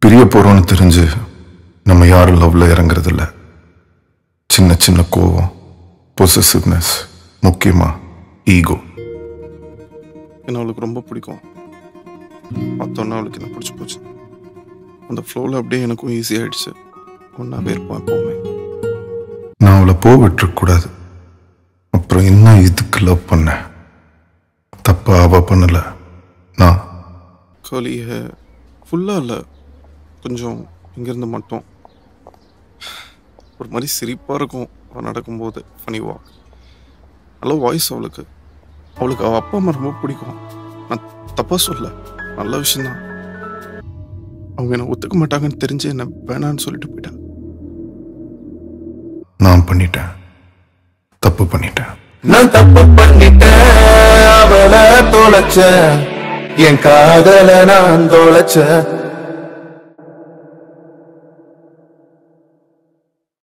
பிரிய போறோம்னு தெரிஞ்சு நம்ம யாரும் லவ்ல இறங்குறது இல்ல சின்ன சின்ன கோவம் பொசசிவ்னஸ் முக்கியமா ஈகோ என்ன அவளுக்கு ரொம்ப பிடிக்கும் பார்த்தோன்னா அவளுக்கு என்ன பிடிச்சி போச்சு அந்த ஃப்ளோவில் அப்படியே எனக்கும் ஈஸி ஆயிடுச்சு ஒன்றாவே இருப்போம் எப்போவுமே நான் அவளை போக விட்டுறக்கூடாது அப்புறம் என்ன இதுக்கு லவ் பண்ண தப்பா அவ பண்ணல நான் கோழியை ஃபுல்லாக இல்லை கொஞ்சம் இங்கேருந்து மட்டும் ஒரு மாதிரி சிரிப்பாக இருக்கும் அவள் நடக்கும்போது ஃபனி வாக் நல்ல வாய்ஸ் அவளுக்கு அவளுக்கு அவள் அப்பா அம்மா ரொம்ப பிடிக்கும் நான் தப்பாக சொல்ல நல்ல விஷயம்தான் அவங்க என்னை ஒத்துக்க மாட்டாங்கன்னு தெரிஞ்சு என்ன வேணான்னு சொல்லிட்டு போயிட்டான் நான் பண்ணிட்டேன் தப்பு பண்ணிட்டேன் நான் தப்பு பண்ணிட்டேன் அவளை தொலைச்ச என் காதல நான் தொலைச்ச